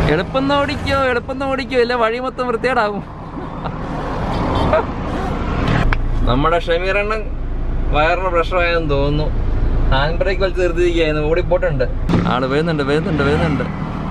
എളുപ്പം ഓടിക്കോ എളുപ്പം ഓടിക്കോ ഇല്ല വഴി മൊത്തം വൃത്തിയേടാവും നമ്മുടെ ഷമീറണ്ണൻ വയറിന് പ്രഷറായെന്ന് തോന്നുന്നു ഹാൻഡ് ബ്രേക്ക് വലിച്ച് നിർത്തിയിരിക്കുകയായിരുന്നു ഓടിപ്പോട്ടുണ്ട് ആള് വരുന്നുണ്ട് വരുന്നുണ്ട് വരുന്നുണ്ട്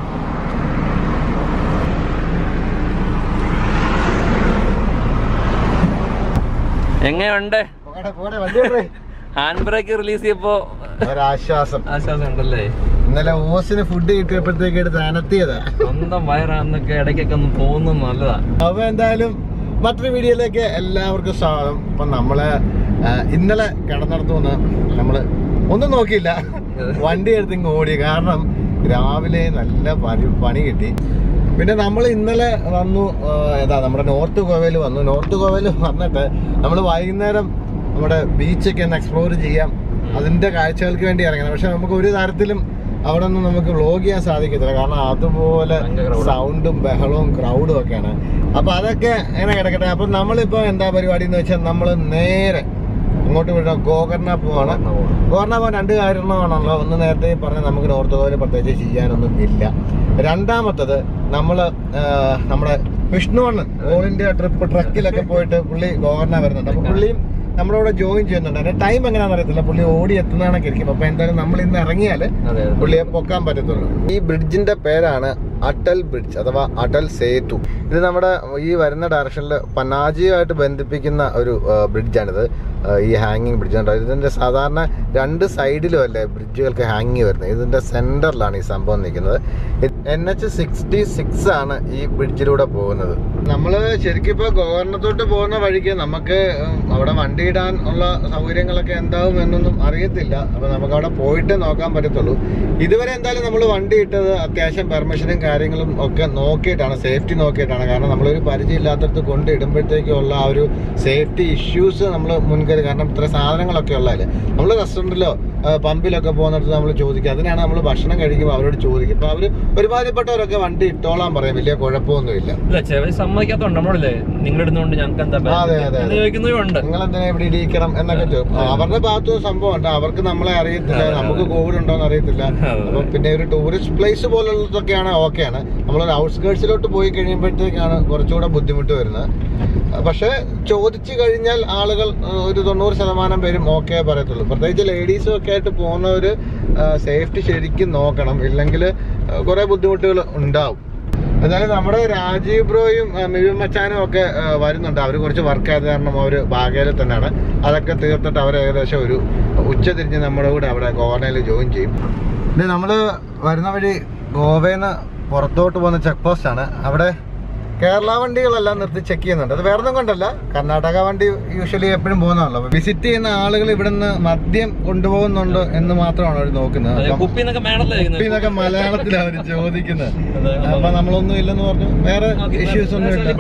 എങ്ങനെയുണ്ട് പോകട്ടെ, പോകട്ടെ, വണ്ടി വിടേ. ഹാൻഡ് ബ്രേക്ക് റിലീസ് ചെയ്യപ്പോ ഒരാശ്വാസം ആശ്വാസം ഉണ്ടല്ലേ ഇന്നലെ ഓസിന് ഫുഡ് കിട്ടിയപ്പോഴത്തേക്ക് എടുത്ത് അനത്തിയതാ സ്വന്തം വയറാന്നൊക്കെ ഇടയ്ക്കൊക്കെ ഒന്ന് പോകുന്നത് നല്ലതാ അപ്പൊ എന്തായാലും മറ്റൊരു വീഡിയോയിലേക്ക് എല്ലാവർക്കും സ്വാഗതം ഇപ്പൊ നമ്മള് ആ, ഇന്നലെ കിടന്നിടത്ത് വന്ന് നമ്മള് ഒന്നും നോക്കിയില്ല വണ്ടി എടുത്ത് ഇങ്ങ് ഓടി കാരണം രാവിലെ നല്ല പണി പണി കിട്ടി പിന്നെ നമ്മൾ ഇന്നലെ വന്നു ആ, ഏതാ നമ്മുടെ നോർത്ത് ഗോവയിൽ വന്നു നോർത്ത് ഗോവയിൽ വന്നിട്ട് നമ്മൾ വൈകുന്നേരം നമ്മുടെ ബീച്ചൊക്കെ ഒന്ന് എക്സ്പ്ലോർ ചെയ്യാം അതിന്റെ കാഴ്ചകൾക്ക് വേണ്ടി ഇറങ്ങണം പക്ഷെ നമുക്ക് ഒരു തരത്തിലും അവിടെ ഒന്നും നമുക്ക് വ്ലോഗ് ചെയ്യാൻ സാധിക്കത്തില്ല കാരണം അതുപോലെ ഭയങ്കര crowd ആ. സൗണ്ടും ബഹളവും ക്രൗഡും ഒക്കെയാണ് അപ്പൊ അതൊക്കെ അങ്ങനെ കിടക്കട്ടെ അപ്പൊ നമ്മളിപ്പോ എന്താ പരിപാടി എന്ന് വെച്ചാൽ നമ്മൾ നേരെ ഇങ്ങോട്ട് വിടാം ഗോകർണ പോവാണ് ഗോകർണ പോകാൻ രണ്ട് കാരണമാണല്ലോ ഒന്ന് നേരത്തെ പറഞ്ഞ നമുക്ക് നോർത്ത് ഗോവയിൽ പ്രത്യേകിച്ച് ചെയ്യാനൊന്നും ഇല്ല രണ്ടാമത്തത് നമ്മള് ആ, നമ്മുടെ വിഷ്ണുവണ്ണൻ ഓൾ ഇന്ത്യ ട്രിപ്പ് ട്രക്കിലൊക്കെ പോയിട്ട് പുള്ളി ഗോകർണ വരുന്നുണ്ട് അപ്പൊ പുള്ളിയും നമ്മളോട് ജോയിൻ ചെയ്യുന്നുണ്ട് അതിന്റെ ടൈം എങ്ങനെയാണെന്ന് അറിയത്തില്ല പുള്ളി ഓടി എത്തുന്നതാണൊക്കെ ഇരിക്കും അപ്പൊ എന്തായാലും നമ്മൾ ഇന്ന് ഇറങ്ങിയാൽ അതെ പുള്ളിയെ പൊക്കാൻ പറ്റത്തുള്ളൂ ഈ ബ്രിഡ്ജിന്റെ പേരാണ് അടൽ ബ്രിഡ്ജ് അഥവാ അടൽ സേതു ഇത് നമ്മുടെ ഈ വരുന്ന ഡയറക്ഷനിൽ പനാജിയുമായിട്ട് ബന്ധിപ്പിക്കുന്ന ഒരു ബ്രിഡ്ജാണിത് ഈ ഹാങ്ങിങ് ബ്രിഡ്ജ് ഉണ്ടോ ഇതിന്റെ സാധാരണ രണ്ട് സൈഡിലും അല്ലേ ബ്രിഡ്ജുകൾക്ക് ഹാങ്ങിങ് വരുന്നത് ഇതിന്റെ സെന്ററിലാണ് ഈ സംഭവം നിൽക്കുന്നത് എൻ എച്ച് സിക്സ്റ്റി സിക്സ് ആണ് ഈ ബ്രിഡ്ജിലൂടെ പോകുന്നത് നമ്മള് ശരിക്കും ഇപ്പൊ ഗവർണത്തോട്ട് പോകുന്ന വഴിക്ക് നമുക്ക് ഉം, അവിടെ വണ്ടി ഇടാൻ ഉള്ള സൗകര്യങ്ങളൊക്കെ എന്താവും എന്നൊന്നും അറിയത്തില്ല അപ്പൊ നമുക്ക് അവിടെ പോയിട്ട് നോക്കാൻ പറ്റത്തുള്ളൂ ഇതുവരെ എന്തായാലും നമ്മൾ വണ്ടി ഇട്ടത് അത്യാവശ്യം പെർമിഷനും കാര്യങ്ങളും ഒക്കെ നോക്കിയിട്ടാണ് സേഫ്റ്റി നോക്കിയിട്ടാണ് കാരണം നമ്മളൊരു പരിചയമില്ലാത്തടത്ത് കൊണ്ട് ഇടുമ്പോഴത്തേക്കുള്ള ആ ഒരു സേഫ്റ്റി ഇഷ്യൂസ് നമ്മൾ മുൻകരുതി കാരണം ഇത്ര സാധനങ്ങളൊക്കെ ഉള്ളതല്ലേ നമ്മൾ റെസ്റ്റോറൻറ്റിലോ പമ്പിലൊക്കെ പോകുന്നിടത്ത് നമ്മൾ ചോദിക്കുക അതിനാണ് നമ്മൾ ഭക്ഷണം കഴിക്കുമ്പോൾ അവരോട് ചോദിക്കും അപ്പൊ അവര് ഒരുമാതിരിപ്പെട്ടവരൊക്കെ വണ്ടി ഇട്ടോളാൻ പറയും വലിയ കുഴപ്പമൊന്നുമില്ല ഇല്ല ചെവരി സമ്മതിക്കാത്തോണ്ട് നമ്മളല്ലേ നിങ്ങൾ ഇടുന്നോണ്ട് ഞങ്ങൾക്ക് എന്താ ആ, അതെ, അതെ, അതെ. ചോദിക്കുന്നവരുണ്ട് നിങ്ങൾ എന്തിനാ ഇവിടെ ഇടിയിക്കണം എന്നൊക്കെ ചോദിക്കും ആ, അവരുടെ ഭാഗത്ത് ഒരു സംഭവം ഉണ്ട് അവർക്ക് നമ്മളെ അറിയത്തില്ല നമുക്ക് കോവിഡ് ഉണ്ടോ എന്ന് അറിയത്തില്ല അതെ. അപ്പൊ പിന്നെ ഒരു ടൂറിസ്റ്റ് പ്ലേസ് പോലുള്ളതൊക്കെയാണ് ഓക്കെയാണ് നമ്മളൊരു ഔട്ട്സ്കേർട്സിലോട്ട് പോയി കഴിയുമ്പോഴത്തേക്കാണ് കുറച്ചുകൂടെ ബുദ്ധിമുട്ട് വരുന്നത് പക്ഷെ ചോദിച്ചു കഴിഞ്ഞാൽ ആളുകൾ ആ, ഒരു തൊണ്ണൂറ് ശതമാനം പേരും ഓക്കെ പറയത്തുള്ളൂ പ്രത്യേകിച്ച് ലേഡീസും ഒക്കെ ആയിട്ട് പോകുന്നവര് സേഫ്റ്റി ശരിക്കും നോക്കണം ഇല്ലെങ്കിൽ കുറെ ബുദ്ധിമുട്ടുകൾ ഉണ്ടാവും എന്തായാലും നമ്മുടെ രാജീവ് ബ്രോയും ആ, മിഥുൻ മച്ചാനും ഒക്കെ ആ, വരുന്നുണ്ട് അവർ കുറച്ച് വർക്ക് ആയത് കാരണം അവർ ബാഗയിൽ തന്നെയാണ് അതൊക്കെ തീർത്തിട്ട് അവർ ഏകദേശം ഒരു ഉച്ച തിരിഞ്ഞ് നമ്മുടെ കൂടെ അവിടെ ഗോവനയിൽ ജോയിൻ ചെയ്യും ഇത് നമ്മൾ വരുന്ന വഴി ഗോവയിൽ നിന്ന് പുറത്തോട്ട് പോകുന്ന ചെക്ക് പോസ്റ്റ് ആണ് അവിടെ കേരള വണ്ടികളെല്ലാം നിർത്തി ചെക്ക് ചെയ്യുന്നുണ്ട് അത് വേറെ ഒന്നും കൊണ്ടല്ല കർണാടക വണ്ടി യൂഷ്വലി എപ്പോഴും പോകുന്നതാണല്ലോ വിസിറ്റ് ചെയ്യുന്ന ആളുകൾ ഇവിടുന്ന് മദ്യം കൊണ്ടുപോകുന്നുണ്ടോ എന്ന് മാത്രമാണ് അവർ നോക്കുന്നത് അപ്പം കുപ്പി എന്നൊക്കെ മേളല്ലേ ഇപ്പൊ ഇതൊക്കെ മലയാളത്തിലാണ് അവർ ചോദിക്കുന്നത് അപ്പൊ നമ്മളൊന്നും ഇല്ലെന്ന് പറഞ്ഞു വേറെ ഇഷ്യൂസ് ഒന്നും ഇല്ല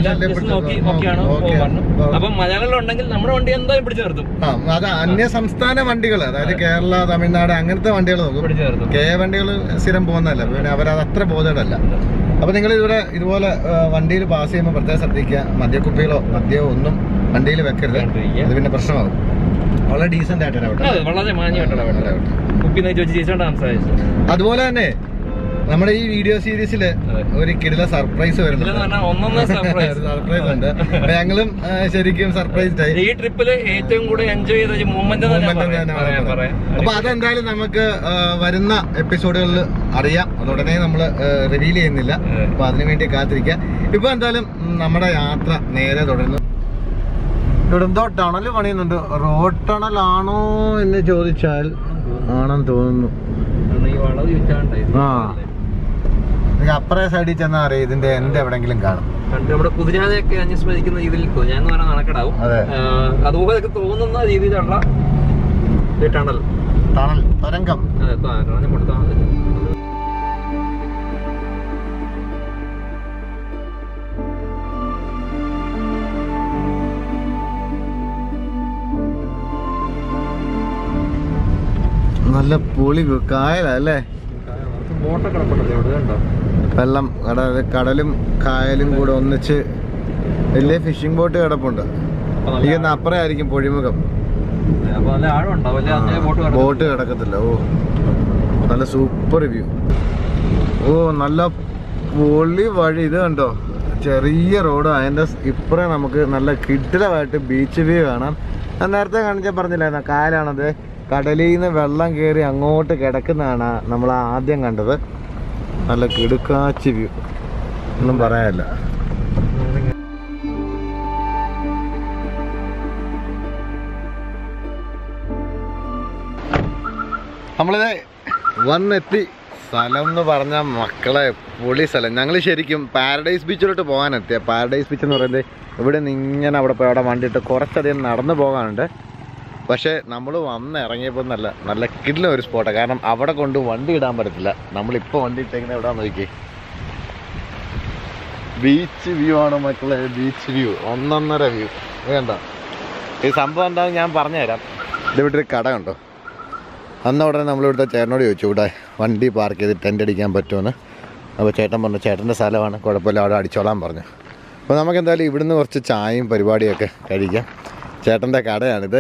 അപ്പൊ മലയാളം ഉണ്ടെങ്കിൽ നമ്മുടെ വണ്ടി എന്തായാലും പിടിച്ചു നിർത്തും ആ അത് അന്യ സംസ്ഥാന വണ്ടികൾ അതായത് കേരള തമിഴ്നാട് അങ്ങനത്തെ വണ്ടികൾ നോക്കും പിടിച്ചു നിർത്തും കെ വണ്ടികൾ സ്ഥിരം പോകുന്നതല്ല പിന്നെ അവരത് അത്ര ബോധേഡല്ല അപ്പൊ നിങ്ങൾ ഇവിടെ ഇതുപോലെ വണ്ടിയിൽ പാസ് ചെയ്യുമ്പോൾ പ്രത്യേകം ശ്രദ്ധിക്കുക മദ്യക്കുപ്പികളോ മദ്യമോ ഒന്നും വണ്ടിയിൽ വെക്കരുത് അത് പിന്നെ പ്രശ്നമാകും വളരെ ഡീസെന്റ് ആയിട്ട് ഇടപെട്ടോ. അതെ വളരെ മാന്യമായിട്ടുള്ള ഇടപെട്ടോ. കുപ്പി എന്ന് ചോദിച്ച് ചേച്ചോണ്ടാ സംസാരിച്ചത് അതുപോലെ തന്നെ നമ്മുടെ ഈ വീഡിയോ സീരീസിൽ അതെ. ഒരു കിടില സർപ്രൈസ് ഇതിലെന്ന് വരുന്നുണ്ട് പറഞ്ഞാൽ ഒന്നൊന്നര സർപ്രൈസ് സർപ്രൈസ് ഉണ്ട് അപ്പൊ ഞങ്ങളും ആ, ശരിക്കും സർപ്രൈസ് ആയി ഈ ട്രിപ്പില് ഏറ്റവും കൂടുതൽ എൻജോയ് ചെയ്ത മൂവ്മെന്റ് തന്നെ Moment എന്ന് തന്നെ പറയാം പറയാം. പറയാം അപ്പൊ അതെന്തായാലും നമുക്ക് ആ, വരുന്ന എപ്പിസോഡുകളിൽ അറിയാം അതുടനെ നമ്മൾ റിവീൽ ചെയ്യുന്നില്ല അതെ. അപ്പൊ അതിനു വേണ്ടി കാത്തിരിക്കുക ഇപ്പൊ എന്തായാലും ഉം, നമ്മുടെ യാത്ര നേരെ തുടരുന്നു ഇവിടെന്തോ ടണൽ പണിയുന്നുണ്ട് റോഡ് ടണൽ ആണോ എന്ന് ചോദിച്ചാൽ ആണെന്ന് തോന്നുന്നു കാരണം ഈ വളവ് ചുറ്റാണ്ടായി ആ. ഇത് അപ്പറേ സൈഡിൽ ചെന്നാൽ അറിയാം ഇതിന്റെ എന്റെ എവിടെങ്കിലും കാണും കണ്ട് നമ്മുടെ കുതിരാനെയൊക്കെ അനുസ്മരിക്കുന്ന രീതിയിൽ കുതിരാൻ എന്ന് പറഞ്ഞാൽ നടക്കടാവും അതെ. അതുപോലെയൊക്കെ തോന്നുന്ന രീതിയിലുള്ള ഒരു ടണൽ ടണൽ തരംഗം അതെ ടണൽ കൊടുത്താൽ മതി നല്ല പുളി കായലല്ലേ ബോട്ടൊക്കെ കിടപ്പുണ്ടല്ലോ ഇവിടെ കണ്ടോ വെള്ളം അതായത് കടലും കായലും കൂടെ ഒന്നിച്ച് വലിയ ഫിഷിംഗ് ബോട്ട് കിടപ്പുണ്ട് അപ്പൊ നല്ല എനിക്ക് അപ്പുറം ആയിരിക്കും പൊഴിമുഖം അപ്പൊ നല്ല ആഴം ഉണ്ടാവും അല്ലെ അങ്ങനെ ബോട്ട് കിടക്കും ബോട്ട് കിടക്കത്തില്ല ഓ നല്ല സൂപ്പർ വ്യൂ ഓ നല്ല പൊള്ളി വഴി ഇത് കണ്ടോ ചെറിയ റോഡ് അതിൻ്റെ ഇപ്പറേ നമുക്ക് നല്ല കിടിലമായിട്ട് ബീച്ച് വ്യൂ കാണാം ഞാൻ നേരത്തെ കാണിച്ച പറഞ്ഞില്ലായിരുന്നോ കായലാണത് കടലിൽ നിന്ന് വെള്ളം കയറി അങ്ങോട്ട് കിടക്കുന്നതാണ് നമ്മൾ ആദ്യം കണ്ടത് നല്ല കിടുക്കാച്ചി വ്യൂ ഒന്നും പറയാനില്ല നമ്മളിത് വന്നെത്തി സ്ഥലം എന്ന് പറഞ്ഞ മക്കളെ പൊളി സ്ഥലം ഞങ്ങൾ ശരിക്കും പാരഡൈസ് ബീച്ചിലോട്ട് പോകാനെത്തിയ പാരഡൈസ് ബീച്ച് എന്ന് പറയുന്നത് ഇവിടെ നിന്ന് ഇങ്ങനെ അവിടെ പോയി അവിടെ വണ്ടിയിട്ട് കുറച്ചധികം നടന്നു പോകാനുണ്ട് പക്ഷേ നമ്മൾ വന്ന് ഇറങ്ങിയപ്പോൾ നല്ല നല്ല കിടിലം ഒരു സ്പോട്ടാണ് കാരണം അവിടെ കൊണ്ട് വണ്ടി ഇടാൻ പറ്റത്തില്ല നമ്മളിപ്പോൾ വണ്ടി ഇട്ടേക്കുന്നത് എവിടെ നോക്കി ബീച്ച് വ്യൂ ആണ് മക്കളെ ബീച്ച് വ്യൂ ഒന്നൊന്നര വ്യൂ വേണ്ട ഈ സംഭവം എന്താണെന്ന് ഞാൻ പറഞ്ഞുതരാം ഇത് ഇവിടെ ഒരു കട ഉണ്ടോ അന്ന് ഉടനെ നമ്മളിവിടുത്തെ ചേട്ടനോട് ചോദിച്ചു ഇവിടെ വണ്ടി പാർക്ക് ചെയ്ത് ടെൻ്റ് അടിക്കാൻ പറ്റുമെന്ന് അപ്പോൾ ചേട്ടൻ പറഞ്ഞു ചേട്ടൻ്റെ സ്ഥലമാണ് കുഴപ്പമില്ല അവിടെ അടിച്ചോളാൻ പറഞ്ഞു അപ്പോൾ നമുക്ക് എന്തായാലും ഇവിടുന്ന് കുറച്ച് ചായയും പരിപാടിയൊക്കെ കഴിക്കാം ചേട്ടൻ്റെ കടയാണിത്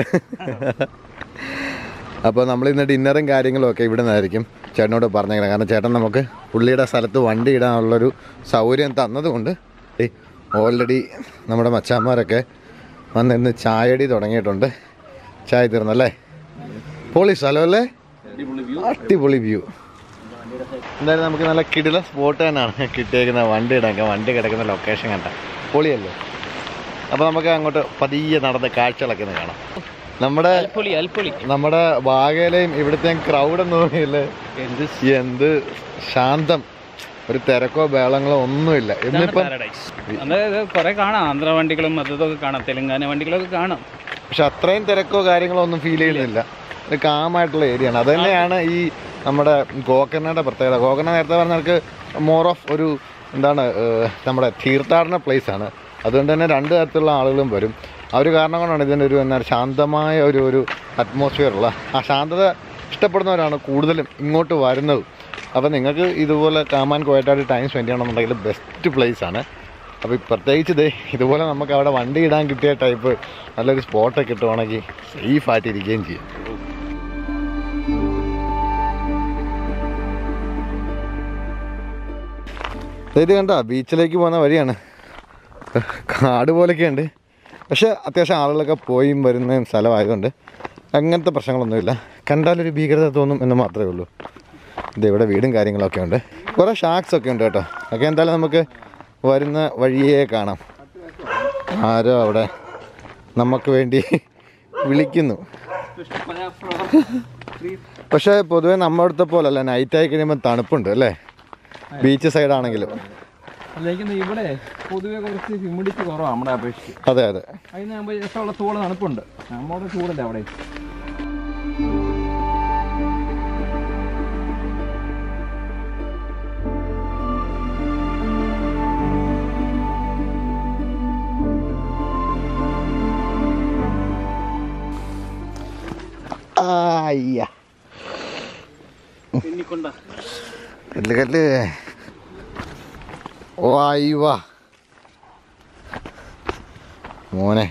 അപ്പോൾ നമ്മൾ ഇന്ന് ഡിന്നറും കാര്യങ്ങളും ഒക്കെ ഇവിടെ നിന്നായിരിക്കും ചേട്ടനോട് പറഞ്ഞേക്കണം കാരണം ചേട്ടൻ നമുക്ക് പുള്ളിയുടെ സ്ഥലത്ത് വണ്ടി ഇടാനുള്ളൊരു സൗകര്യം തന്നതുകൊണ്ട് ഓൾറെഡി നമ്മുടെ മച്ചാന്മാരൊക്കെ വന്നിരുന്ന് ചായടി തുടങ്ങിയിട്ടുണ്ട് ചായ തീർന്നല്ലേ പൊളി സ്ഥലമല്ലേ അടിപൊളി വ്യൂ എന്തായാലും നമുക്ക് നല്ല കിടില സ്പോട്ട് തന്നെയാണ് കിട്ടിയേക്കുന്ന വണ്ടി ഇടാൻ വണ്ടി കിടക്കുന്ന ലൊക്കേഷൻ കണ്ട പൊളിയല്ലേ അപ്പോൾ നമുക്ക് അങ്ങോട്ട് പതിയെ നടന്ന് കാഴ്ചകളൊക്കെ ഒന്ന് കാണാം നമ്മുടെ അൽപ്പൊളി അൽപ്പൊളി നമ്മുടെ വാഗയിലെയും ഇവിടുത്തെ ക്രൗഡ് എന്ന് പറയില്ലേ എന്ത് എന്ത് ശാന്തം ഒരു തിരക്കോ ബേളങ്ങളോ ഒന്നുമില്ല ഇന്നിപ്പം പാരഡൈസ് അതായത് കുറെ കാണാം ആന്ധ്ര വണ്ടികളും അതൊക്കെ കാണാം തെലുങ്കാന വണ്ടികളൊക്കെ കാണാം പക്ഷെ അത്രയും തിരക്കോ കാര്യങ്ങളോ ഒന്നും ഫീൽ ചെയ്യുന്നില്ല ഒരു കാമായിട്ടുള്ള ഏരിയ ആണ് അത് തന്നെയാണ് ഈ നമ്മുടെ ഗോകർണയുടെ പ്രത്യേകത ഗോകർണ നേരത്തെ പറഞ്ഞവർക്ക് മോർ ഓഫ് ഒരു എന്താണ് ഏഹ്, നമ്മുടെ തീർത്ഥാടന പ്ലേസ് ആണ് അതുകൊണ്ട് തന്നെ രണ്ട് തരത്തിലുള്ള ആളുകളും വരും ആ ഒരു കാരണം കൊണ്ടാണ് ഇതിൻ്റെ ഒരു എന്താണ് ശാന്തമായ ഒരു ഒരു അറ്റ്മോസ്ഫിയർ ഉള്ള ആ ശാന്തത ഇഷ്ടപ്പെടുന്നവരാണ് കൂടുതലും ഇങ്ങോട്ട് വരുന്നത് അപ്പോൾ നിങ്ങൾക്ക് ഇതുപോലെ കാമാൻ കോയറ്റായിട്ട് ടൈം സ്പെൻഡ് ചെയ്യണമെന്നുണ്ടെങ്കിൽ ബെസ്റ്റ് പ്ലേസ് ആണ് അപ്പോൾ പ്രത്യേകിച്ച് ഇതേ ഇതുപോലെ നമുക്ക് അവിടെ വണ്ടി ഇടാൻ കിട്ടിയ ടൈപ്പ് നല്ലൊരു സ്പോട്ടൊക്കെ കിട്ടുവാണെങ്കിൽ സേഫ് ആയിട്ട് ഇരിക്കുകയും ചെയ്യും ദേ ഇത് കണ്ട ബീച്ചിലേക്ക് പോകുന്ന വഴിയാണ് കാട് പോലെയൊക്കെ ഉണ്ട് പക്ഷേ അത്യാവശ്യം ആളുകളൊക്കെ പോയും വരുന്ന സ്ഥലമായതുകൊണ്ട് അങ്ങനത്തെ പ്രശ്നങ്ങളൊന്നുമില്ല കണ്ടാലൊരു ഭീകരത തോന്നും എന്ന് മാത്രമേ ഉള്ളൂ ഇത് ഇവിടെ വീടും കാര്യങ്ങളൊക്കെ ഉണ്ട് കുറേ ഷാക്സ് ഒക്കെ ഉണ്ട് കേട്ടോ ഒക്കെ എന്തായാലും നമുക്ക് വരുന്ന വഴിയേ കാണാം ആരോ അവിടെ നമുക്ക് വേണ്ടി വിളിക്കുന്നു പക്ഷേ പൊതുവേ നമ്മുടെ അടുത്ത പോലല്ല നൈറ്റ് ആയി കഴിയുമ്പോൾ തണുപ്പുണ്ട് അല്ലേ ബീച്ച് സൈഡാണെങ്കിലും അല്ലെങ്കിൽ ഇവിടെ പൊതുവെ കുറച്ച് ഹ്യൂമിഡിറ്റി കുറവാണ് നമ്മുടെ അപേക്ഷിച്ച് അതെ അതെ അതിനാകുമ്പോൾ രസമുള്ള ചൂട് തണുപ്പുണ്ട് നമ്മുടെ ചൂടല്ല അവിടെ അയ്യ പിന്നിക്കൊണ്ട കല്ല് കല്ല് ഓ അയ്യവ മോനെ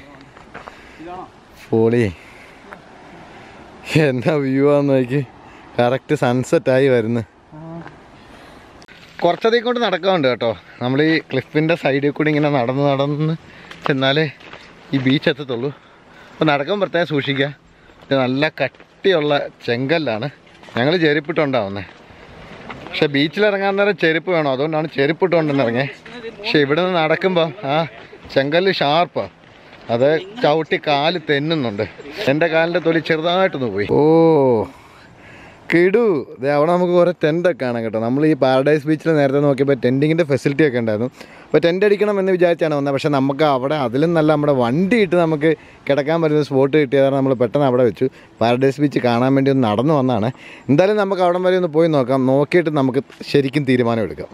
പൊളി എന്താ വ്യൂ ആന്ന് നോക്കി കറക്റ്റ് സൺസെറ്റ് ആയി വരുന്നു കുറച്ചധികം കൊണ്ട് നടക്കാറുണ്ട് കേട്ടോ നമ്മൾ ഈ ക്ലിഫിൻ്റെ സൈഡിൽ കൂടി ഇങ്ങനെ നടന്ന് നടന്ന് ചെന്നാലേ ഈ ബീച്ച് എത്തത്തുള്ളൂ അപ്പോൾ നടക്കാൻ പ്രത്യേകം സൂക്ഷിക്കുക ഇത് നല്ല കട്ടിയുള്ള ചെങ്കല്ലാണ് ഞങ്ങൾ ചെരുപ്പിട്ടുണ്ടാവുന്നത് പക്ഷെ ബീച്ചിൽ ഇറങ്ങാൻ നേരം ചെരുപ്പ് വേണം അതുകൊണ്ടാണ് ചെരുപ്പ് ഇട്ടുകൊണ്ടെന്ന് ഇറങ്ങിയത് പക്ഷെ ഇവിടെ നിന്ന് നടക്കുമ്പോൾ ആ ചെങ്കല്ല് ഷാർപ്പാ അത് ചവിട്ടി കാല് തെന്നുന്നുണ്ട് എൻ്റെ കാലിൻ്റെ തൊലി ചെറുതായിട്ടൊന്ന് പോയി ഓ കിടു ദേ അവിടെ നമുക്ക് കുറേ ടെൻ്റൊക്കെ കാണാം കേട്ടോ നമ്മൾ ഈ പാരഡൈസ് ബീച്ചിൽ നേരത്തെ നോക്കിയപ്പോൾ ടെൻറ്റിങ്ങിൻ്റെ ഫെസിലിറ്റി ഒക്കെ ഉണ്ടായിരുന്നു അപ്പോൾ ടെൻ്റ് അടിക്കണം എന്ന് വിചാരിച്ചാണ് വന്നത് പക്ഷേ നമുക്ക് അവിടെ അതിലും നല്ല നമ്മുടെ വണ്ടി ഇട്ട് നമുക്ക് കിടക്കാൻ പറ്റുന്ന സ്പോട്ട് കിട്ടിയതാണ് നമ്മൾ പെട്ടെന്ന് അവിടെ വെച്ചു പാരഡൈസ് ബീച്ച് കാണാൻ വേണ്ടി ഒന്ന് നടന്നു വന്നതാണ് എന്തായാലും നമുക്ക് അവിടം വരെ ഒന്ന് പോയി നോക്കാം നോക്കിയിട്ട് നമുക്ക് ശരിക്കും തീരുമാനം എടുക്കാം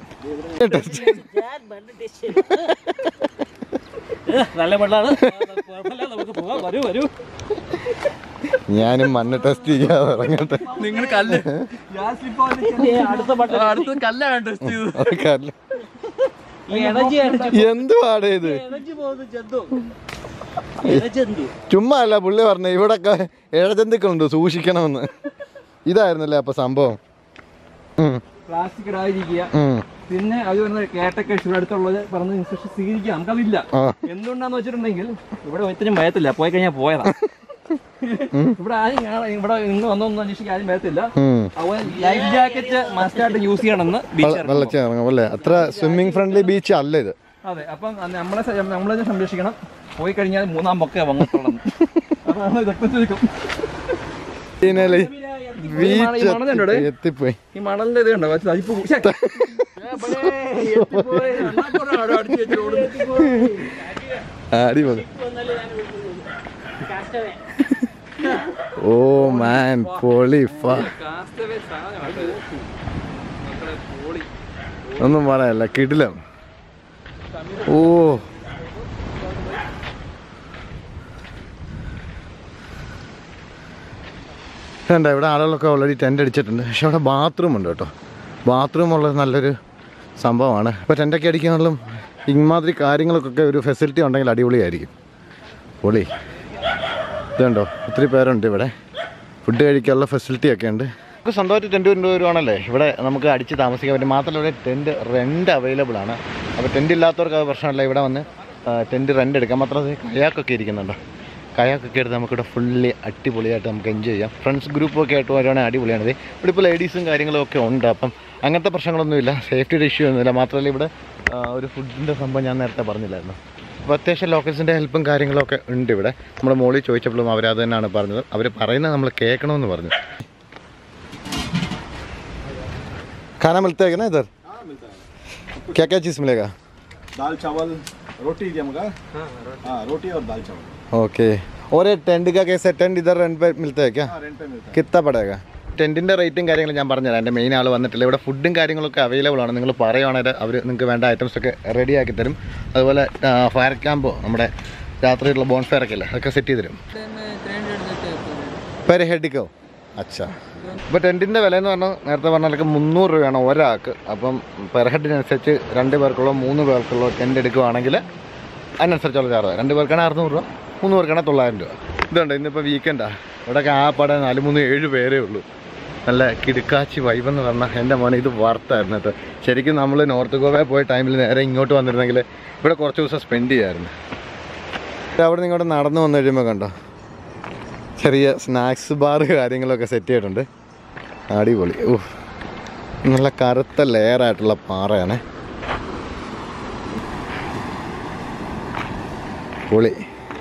നല്ല വെള്ളമാണ് കുഴപ്പമില്ല നമുക്ക് പോവാം വരൂ വരൂ ഞാനും മണ്ണ് ടെസ്റ്റ് ചെയ്യാതെ ഇറങ്ങട്ടെ നിങ്ങൾ കല്ല് അടുത്ത ബട്ടൺ അടുത്ത കല്ലാണ് ടെസ്റ്റ് ചെയ്തത് അത് കല്ല്. ഈ എനർജി എന്തുവാടേ ഇത് എനർജി പോകുന്നു ജന്തു ജന്തു ചുമ്മാ അല്ല പുള്ളി പറഞ്ഞു ഇവിടൊക്കെ ഇഴജന്തുക്കളുണ്ട് സൂക്ഷിക്കണമെന്ന് ഇതായിരുന്നല്ലേ അപ്പൊ സംഭവം ഉം, പ്ലാസ്റ്റിക് ഇടാതിരിക്കുക ഉം. പിന്നെ അവർ പറഞ്ഞ കേട്ടൊക്കെ ഇവിടെ അടുത്തുള്ളത് പറഞ്ഞ ഇൻസ്ട്രക്ഷൻ സ്വീകരിക്കാം നമുക്കതില്ല ആ എന്തുകൊണ്ടാന്ന് വെച്ചിട്ടുണ്ടെങ്കിൽ ഇവിടെ ഇത്രയും ഭയത്തില്ല പോയി കഴിഞ്ഞാൽ പോയതാ ഇവിടെ ആരും കാണാൻ ഇവിടെ ഇന്ന് വന്നൊന്നും അന്വേഷിക്കാൻ ആരും ഭയത്തില്ല ഉം. അതുപോലെ ലൈഫ് ജാക്കറ്റ് മസ്റ്റായിട്ട് യൂസ് ചെയ്യണമെന്ന് ബീച്ച് വെള്ളച്ച ഇറങ്ങും അല്ലേ അത്ര സ്വിമ്മിങ് ഫ്രണ്ട്ലി ബീച്ച് അല്ല ഇത് അതെ അപ്പം അത് നമ്മളെ സ- നമ്മളെ സംരക്ഷിക്കണം പോയി കഴിഞ്ഞാൽ മൂന്നാം പൊക്കെ വന്നിട്ടുള്ളത് അപ്പൊ നമ്മൾ ഇതൊക്കെ ചോദിക്കും ഇതിനല്ലേ ഈ മണലുണ്ട് ഇവിടെ. ബീച്ച് എത്തിപ്പോയി ഈ മണലിന്റെ ഇത് കണ്ടോ പക്ഷേ അതിപ്പോ ശ്ശെ. ഏ, ബലേ, എത്തിപ്പോയി. എന്നാ പോടാ, അവിടെ അടിച്ച് വെച്ച് ഓടുന്നു. അടിപൊളി ഓ മാൻ പൊളി ഫ Castaway സാധനമാണ് ഇത്. മക്കളെ പൊളി. ഒന്നും പറയല്ല കിടിലം ഓ വേണ്ട ഇവിടെ ആളുകളൊക്കെ ഓൾറെഡി ടെൻ്റ് അടിച്ചിട്ടുണ്ട് പക്ഷെ അവിടെ ബാത്റൂം ഉണ്ട് കേട്ടോ ബാത്റൂം ഉള്ളത് നല്ലൊരു സംഭവമാണ് ഇപ്പോൾ ടെൻ്റൊക്കെ അടിക്കാനുള്ളതും ഇമാതിരി കാര്യങ്ങൾക്കൊക്കെ ഒരു ഫെസിലിറ്റി ഉണ്ടെങ്കിൽ അടിപൊളിയായിരിക്കും പൊളി ഇതുണ്ടോ ഒത്തിരി പേരുണ്ട് ഇവിടെ ഫുഡ് കഴിക്കാനുള്ള ഫെസിലിറ്റി ഒക്കെ ഉണ്ട് നമുക്ക് സ്വന്തമായിട്ട് ടെൻറ്റ് കൊണ്ടുവരുവാണല്ലേ ഇവിടെ നമുക്ക് അടിച്ച് താമസിക്കാൻ പറ്റും മാത്രമല്ല ഇവിടെ ടെൻറ്റ് റെൻ്റ് അവൈലബിൾ ആണ് അപ്പോൾ ടെൻറ്റ് ഇല്ലാത്തവർക്ക് അത് പ്രശ്നമല്ല ഇവിടെ വന്ന് ടെൻറ്റ് റെൻ്റ് എടുക്കാം മാത്രമല്ല കയാക്കൊക്കെ ഇരിക്കുന്നുണ്ടോ കയാക്കൊക്കെ എടുത്ത് നമുക്കിവിടെ ഫുള്ളി അടിപൊളിയായിട്ട് നമുക്ക് എൻജോയ് ചെയ്യാം ഫ്രണ്ട്സ് ഗ്രൂപ്പൊക്കെ ആയിട്ട് വരുവാണെങ്കിൽ അടിപൊളിയാണിത് ഇവിടെ ഇപ്പോൾ ലേഡീസും കാര്യങ്ങളും ഒക്കെ ഉണ്ട് അപ്പം അങ്ങനത്തെ പ്രശ്നങ്ങളൊന്നുമില്ല സേഫ്റ്റിയുടെ ഇഷ്യൂ ഒന്നുമില്ല മാത്രമല്ല ഇവിടെ ആ, ഒരു ഫുഡിൻ്റെ സംഭവം ഞാൻ നേരത്തെ പറഞ്ഞില്ലായിരുന്നു അപ്പോൾ അത്യാവശ്യം ലോക്കൽസിൻ്റെ ഹെൽപ്പും കാര്യങ്ങളൊക്കെ ഉണ്ട് ഇവിടെ നമ്മുടെ മോളിൽ ചോദിച്ചപ്പോഴും അവർ അത് തന്നെയാണ് പറഞ്ഞത് അവർ പറയുന്നത് നമ്മൾ കേൾക്കണമെന്ന് പറഞ്ഞു खाना मिलता है क्या ना इधर क्या क्या चीज़ मिलेगा दाल चावल रोटी दिया मगा हाँ रोटी और दाल चावल ओके और ये टेंट का कैसे टेंट इधर रेंट पे मिलता है क्या हाँ रेंट पे मिलता കിത്ത പടക ടെൻറ്റിൻ്റെ റേറ്റും കാര്യങ്ങളും ഞാൻ പറഞ്ഞുതരാം എൻ്റെ മെയിൻ ആൾ വന്നിട്ടില്ല ഇവിടെ ഫുഡും കാര്യങ്ങളൊക്കെ അവൈലബിൾ ആണ് നിങ്ങൾ പറയുവാണെങ്കിൽ അവർ നിങ്ങൾക്ക് വേണ്ട ഐറ്റംസ് ഒക്കെ റെഡി ആക്കി തരും അതുപോലെ ഫയർ ക്യാമ്പോ നമ്മുടെ രാത്രിയുള്ള ബോൺ ഫയർ ഒക്കെ അല്ലേ അതൊക്കെ സെറ്റ് ചെയ്ത് തരും പെർ ഹെഡിക്കോ അച്ഛാ ഇപ്പോൾ ടെൻറ്റിൻ്റെ വില എന്ന് പറഞ്ഞാൽ നേരത്തെ പറഞ്ഞാൽ മുന്നൂറ് രൂപയാണ് ഒരാൾക്ക് അപ്പം പെർ ഹെഡിനനുസരിച്ച് രണ്ട് പേർക്കുള്ള മൂന്ന് പേർക്കുള്ള ടെൻറ്റ് എടുക്കുവാണെങ്കിൽ അതിനനുസരിച്ചുള്ള ചാർജ് രണ്ട് പേർക്കാണ് അറുന്നൂറ് രൂപ മൂന്ന് പേർക്കാണ് തൊള്ളായിരം രൂപ ഇതുണ്ട് ഇന്നിപ്പോൾ വീക്കെൻഡാ ഇവിടെയൊക്കെ ആ പട നാല് മൂന്ന് ഏഴ് പേരേ ഉള്ളൂ നല്ല കിടുക്കാച്ചി വൈബ് എന്ന് പറഞ്ഞാൽ എൻ്റെ മോനെ ഇത് വാർത്തായിരുന്നു കേട്ടോ ശരിക്കും നമ്മൾ നോർത്ത് ഗോവയിൽ പോയ ടൈമിൽ നേരെ ഇങ്ങോട്ട് വന്നിരുന്നെങ്കിൽ ഇവിടെ കുറച്ച് ദിവസം സ്പെൻഡ് ചെയ്യായിരുന്നു അവിടെ നിന്ന് ഇങ്ങോട്ട് നടന്നു വന്നു കഴിയുമ്പോൾ കണ്ടോ ചെറിയ സ്നാക്സ് ബാർ കാര്യങ്ങളൊക്കെ സെറ്റ് ചെയ്തിട്ടുണ്ട് അടിപൊളി ഊഹ് നല്ല കറുത്ത ലെയറായിട്ടുള്ള പാറയാണ് പൊളി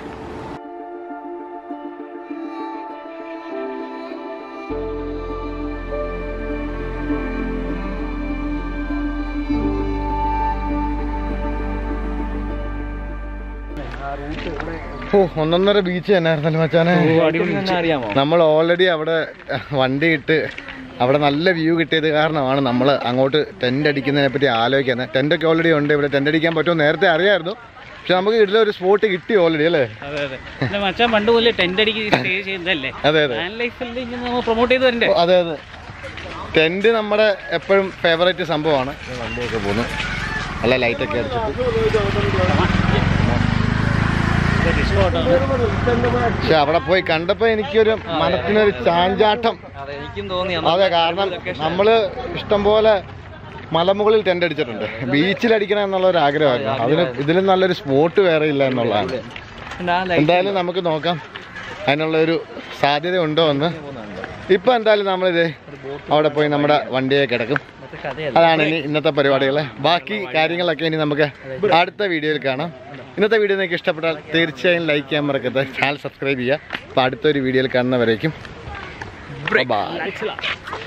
ഓ ഒന്നൊന്നര ബീച്ച് തന്നെയായിരുന്നല്ലോ മച്ചാനെ ഇതൊന്നും അറിയാമോ നമ്മൾ ഓൾറെഡി അവിടെ വണ്ടി ഇട്ട് അവിടെ നല്ല വ്യൂ കിട്ടിയത് കാരണമാണ് നമ്മൾ അങ്ങോട്ട് ടെൻ്റ് അടിക്കുന്നതിനെ പറ്റി ആലോചിക്കുന്നത് ടെൻ്റൊക്കെ ഓൾറെഡി ഉണ്ട് ഇവിടെ ടെൻ്റ് അടിക്കാൻ പറ്റുമോ നേരത്തെ അറിയായിരുന്നു പക്ഷെ നമുക്ക് ഇതിലൊരു സ്പോട്ട് കിട്ടി ഓൾറെഡി അല്ലേ അതെ അതെ അല്ല മച്ചാൻ പണ്ട് പോലെ ടെന്റ് അടിക്ക് സ്റ്റേ ചെയ്യുന്നതല്ലേ അതെ അതെ ഫാൻ ലൈഫിൽ ഇങ്ങനെ നമ്മൾ പ്രൊമോട്ട് ചെയ്ത് വരണ്ടേ ഓ, അതെ അതെ ടെന്റ് നമ്മുടെ എപ്പോഴും ഫേവറേറ്റ് സംഭവമാണ് ഈ വണ്ടിയൊക്കെ പോകുന്നു നല്ല ലൈറ്റൊക്കെ അടിച്ചിട്ട് പക്ഷെ അവിടെ പോയി കണ്ടപ്പോൾ എനിക്കൊരു മനത്തിനൊരു ചാഞ്ചാട്ടം അതെ എനിക്കും തോന്നി അതെ കാരണം നമ്മള് ഇഷ്ടംപോലെ മലമുകളിൽ ടെന്റ് അടിച്ചിട്ടുണ്ട് ബീച്ചിൽ അടിക്കണം എന്നുള്ള ഒരു ആഗ്രഹമായിരുന്നു അതിന് ഇതിലും നല്ലൊരു സ്പോട്ട് വേറെ ഇല്ല എന്നുള്ളതാണ് എന്തായാലും നമുക്ക് നോക്കാം അതിനുള്ള ഒരു സാധ്യത ഉണ്ടോ എന്ന് ഇപ്പൊ എന്തായാലും നമ്മളിത് അവിടെ പോയി നമ്മുടെ വണ്ടിയെ കിടക്കും അതാണ് ഇനി ഇന്നത്തെ പരിപാടികൾ ബാക്കി കാര്യങ്ങളൊക്കെ ഇനി നമുക്ക് അടുത്ത വീഡിയോയിൽ കാണാം ഇന്നത്തെ വീഡിയോ നിങ്ങൾക്ക് ഇഷ്ടപ്പെട്ടാൽ തീർച്ചയായും ലൈക്ക് ചെയ്യാൻ മറക്കരുത് ചാനൽ സബ്സ്ക്രൈബ് ചെയ്യുക അപ്പോൾ അടുത്തൊരു വീഡിയോയിൽ കാണുന്നവരേക്കും ബൈ